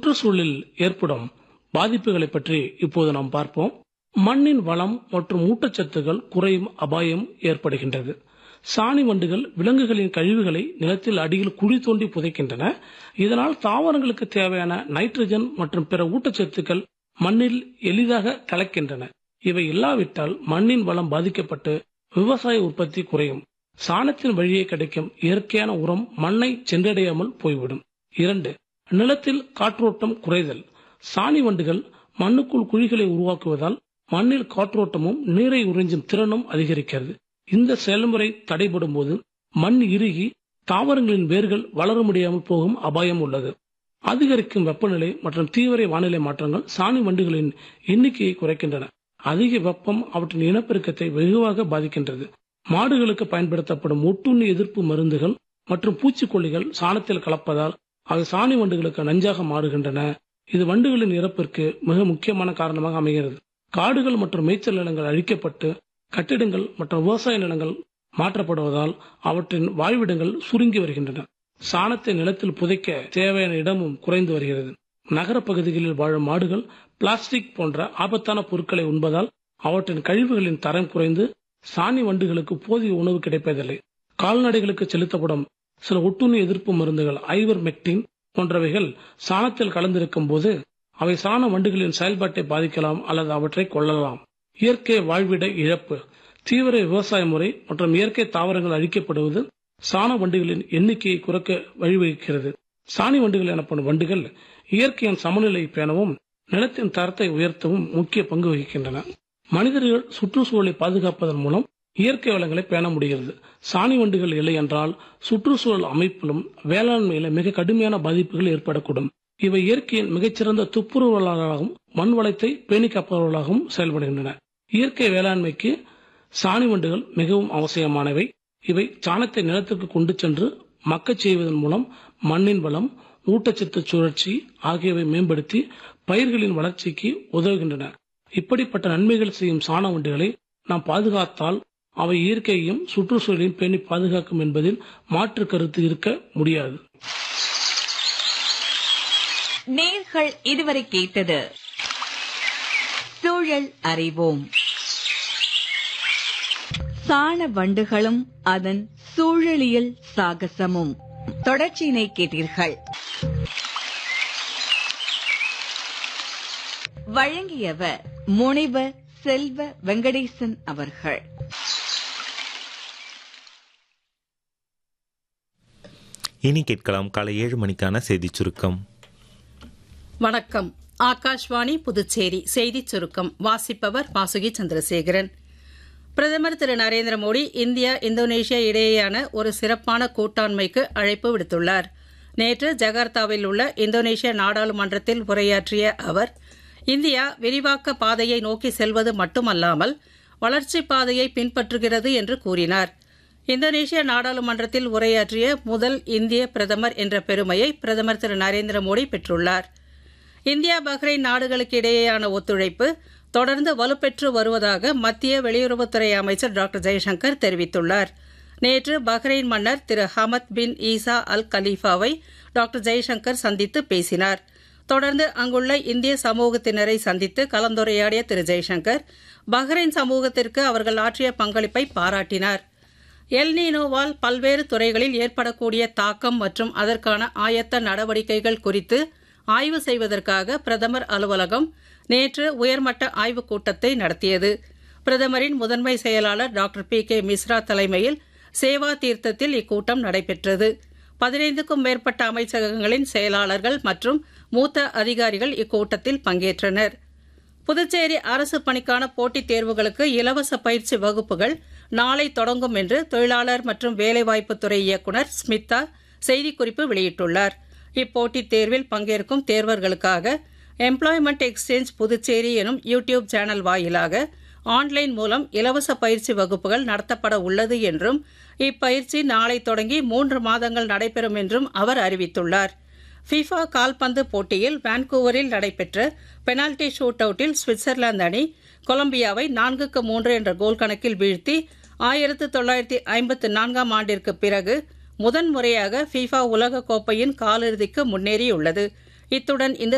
சுற்றுச்சூழலில் ஏற்படும் பாதிப்புகளை பற்றி இப்போது நாம் பார்ப்போம் மண்ணின் வளம் மற்றும் ஊட்டச்சத்துகள் குறையும் அபாயம் ஏற்படுகின்றது சாணி வண்டுகள் விலங்குகளின் கழிவுகளை நிலத்தில் அடியில் குழி தோண்டி புதைக்கின்றன இதனால் தாவரங்களுக்கு தேவையான நைட்ரஜன் மற்றும் பிற ஊட்டச்சத்துக்கள் மண்ணில் எளிதாக கலக்கின்றன இவை இல்லாவிட்டால் மண்ணின் வளம் பாதிக்கப்பட்டு விவசாய உற்பத்தி குறையும் சாணத்தின் வழியே கிடைக்கும் இயற்கையான உரம் மண்ணை சென்றடையாமல் போய்விடும் இரண்டு நிலத்தில் காற்றோட்டம் குறைதல் சாணி வண்டுகள் மண்ணுக்குள் குழிகளை உருவாக்குவதால் மண்ணில் காற்றோட்டமும் நீரை உறிஞ்சும் திறனும் அதிகரிக்கிறது இந்த செயல்முறை தடைபடும் போது மண் இறுகி தாவரங்களின் வேர்கள் வளர முடியாமல் போகும் அபாயம் உள்ளது அதிகரிக்கும் வெப்பநிலை மற்றும் தீவிர வானிலை மாற்றங்கள் சாணி வண்டுகளின் எண்ணிக்கையை குறைக்கின்றன அதிக வெப்பம் அவற்றின் இனப்பெருக்கத்தை வெகுவாக பாதிக்கின்றது மாடுகளுக்கு பயன்படுத்தப்படும் ஒட்டுண்ணி எதிர்ப்பு மருந்துகள் மற்றும் பூச்சிக்கொல்லிகள் சாணத்தில் கலப்பதால் அவை சாணி வண்டுகளுக்கு நஞ்சாக மாறுகின்றன இது வண்டுகளின் இறப்பிற்கு மிக முக்கியமான காரணமாக அமைகிறது காடுகள் மற்றும் மேய்ச்சல் நிலங்கள் அழிக்கப்பட்டு கட்டிடங்கள் மற்றும் விவசாய நிலங்கள் மாற்றப்படுவதால் அவற்றின் வாழ்விடங்கள் சுருங்கி வருகின்றன சாணத்தை நிலத்தில் புதைக்க தேவையான இடமும் குறைந்து வருகிறது நகர பகுதிகளில் வாழும் மாடுகள் பிளாஸ்டிக் போன்ற ஆபத்தான பொருட்களை உண்பதால் அவற்றின் கழிவுகளின் தரம் குறைந்து சாணி வண்டுகளுக்கு போதிய உணவு கிடைப்பதில்லை கால்நடைகளுக்கு செலுத்தப்படும் சில ஒட்டுண்ணி எதிர்ப்பு மருந்துகள் ஐவர் மெக்டின் போன்றவைகள் சாணத்தில் கலந்திருக்கும் போது அவை சாண வண்டுகளின் செயல்பாட்டை பாதிக்கலாம் அல்லது அவற்றை கொள்ளலாம் இயற்கை வாழ்விட இழப்பு தீவிர விவசாய முறை மற்றும் இயற்கை தாவரங்கள் அழிக்கப்படுவது சாண வண்டுகளின் எண்ணிக்கையை குறைக்க வழிவகுக்கிறது சாணி வண்டுகள் எனப்படும் வண்டுகள் இயற்கையின் சமநிலை பேணவும் நிலத்தின் தரத்தை உயர்த்தவும் முக்கிய பங்கு வகிக்கின்றன மனிதர்கள் சுற்றுச்சூழலை பாதுகாப்பதன் மூலம் இயற்கை வளங்களை பேண முடிகிறது சாணி வண்டுகள் இல்லை என்றால் சுற்றுச்சூழல் அமைப்பிலும் வேளாண்மையில மிக கடுமையான பாதிப்புகள் ஏற்படக்கூடும் இவை இயற்கையின் மிகச்சிறந்த துப்புரவாளர்களாகவும் மண் வளத்தை பேணி காப்பவர்களாகவும் செயல்படுகின்றன இயற்கை வேளாண்மைக்கு சாணி வண்டுகள் மிகவும் அவசியமானவை இவை சாணத்தை நிலத்திற்கு கொண்டு சென்று மக்கச் செய்வதன் மூலம் மண்ணின் வளம் ஊட்டச்சத்து சுழற்சி ஆகியவை மேம்படுத்தி பயிர்களின் வளர்ச்சிக்கு உதவுகின்றன இப்படிப்பட்ட நன்மைகள் செய்யும் சாண வண்டுகளை நாம் பாதுகாத்தால் அவை இயற்கையையும் சுற்றுச்சூழலையும் பேணி பாதுகாக்கும் என்பதில் மாற்று கருத்து இருக்க முடியாது நேர்கள் இதுவரை கேட்டது சூழல் அறிவோம் சாண வண்டுகளும் அதன் சூழலியல் சாகசமும் தொடர்ச்சியினை கேட்டீர்கள் வழங்கியவர் முனைவர் செல்வ வெங்கடேசன் அவர்கள் இனி கேட்கலாம் காலை ஏழு மணிக்கான செய்திச் சுருக்கம் வணக்கம் ஆகாஷ்வாணி புதுச்சேரி செய்திச் சுருக்கம் வாசிப்பவர் வாசுகி சந்திரசேகரன் பிரதமர் திரு நரேந்திர மோடி இந்தியா இந்தோனேஷியா இடையேயான ஒரு சிறப்பான கூட்டாண்மைக்கு அழைப்பு விடுத்துள்ளார் நேற்று ஜகார்த்தாவில் உள்ள இந்தோனேஷிய நாடாளுமன்றத்தில் உரையாற்றிய அவர் இந்தியா விரிவாக்க பாதையை நோக்கி செல்வது மட்டுமல்லாமல் வளர்ச்சி பாதையை பின்பற்றுகிறது என்று கூறினார் இந்தோனேஷிய நாடாளுமன்றத்தில் உரையாற்றிய முதல் இந்திய பிரதமர் என்ற பெருமையை பிரதமர் திரு நரேந்திர மோடி பெற்றுள்ளார் இந்தியா பஹ்ரைன் நாடுகளுக்கு இடையேயான ஒத்துழைப்பு தொடர்ந்து வலுப்பெற்று வருவதாக மத்திய வெளியுறவுத்துறை அமைச்சர் டாக்டர் ஜெய்சங்கர் தெரிவித்துள்ளார் நேற்று பஹ்ரைன் மன்னர் Thiru Hamad bin Isa Al கலீஃபாவை டாக்டர் ஜெய்சங்கர் சந்தித்து பேசினார் தொடர்ந்து அங்குள்ள இந்திய சமூகத்தினரை சந்தித்து கலந்துரையாடிய திரு ஜெய்சங்கர் பஹ்ரைன் சமூகத்திற்கு அவர்கள் ஆற்றிய பங்களிப்பை பாராட்டினார் எல்னீனோவால் பல்வேறு துறைகளில் ஏற்படக்கூடிய தாக்கம் மற்றும் அதற்கான ஆயத்த நடவடிக்கைகள் குறித்து ஆய்வு செய்வதற்காக பிரதமர் அலுவலகம் நேற்று உயர்மட்ட ஆய்வுக் கூட்டத்தை நடத்தியது பிரதமரின் முதன்மை செயலாளர் டாக்டர் பி கே மிஸ்ரா தலைமையில் சேவா தீர்த்தத்தில் இக்கூட்டம் நடைபெற்றது பதினைந்துக்கும் மேற்பட்ட அமைச்சகங்களின் செயலாளர்கள் மற்றும் மூத்த அதிகாரிகள் இக்கூட்டத்தில் பங்கேற்றனர் புதுச்சேரி அரசு பணிக்கான போட்டித் தேர்வுகளுக்கு இலவச பயிற்சி வகுப்புகள் நாளை தொடங்கும் என்று தொழிலாளர் மற்றும் வேலைவாய்ப்புத்துறை இயக்குநர் ஸ்மிதா செய்திக்குறிப்பு வெளியிட்டுள்ளார் இப்போட்டித் தேர்வில் பங்கேற்கும் தேர்வர்களுக்காக எம்ப்ளாய்மெண்ட் எக்ஸ்சேஞ்ச் புதுச்சேரி எனும் யூடியூப் சேனல் வாயிலாக ஆன்லைன் மூலம் இலவச பயிற்சி வகுப்புகள் நடத்தப்பட உள்ளது என்றும் இப்பயிற்சி நாளை தொடங்கி மூன்று மாதங்கள் நடைபெறும் என்றும் அவர் அறிவித்துள்ளார் ஃபிஃபா கால்பந்து போட்டியில் வான்கூவரில் நடைபெற்ற பெனால்டி ஷூட் அவுட்டில் சுவிட்சர்லாந்து அணி கொலம்பியாவை நான்குக்கு மூன்று என்ற கோல் கணக்கில் வீழ்த்தி ஆயிரத்து தொள்ளாயிரத்தி ஐம்பத்து நான்காம் ஆண்டிற்கு பிறகு முதன்முறையாக ஃபிஃபா உலகக்கோப்பையின் காலிறுதிக்கு முன்னேறியுள்ளது இத்துடன் இந்த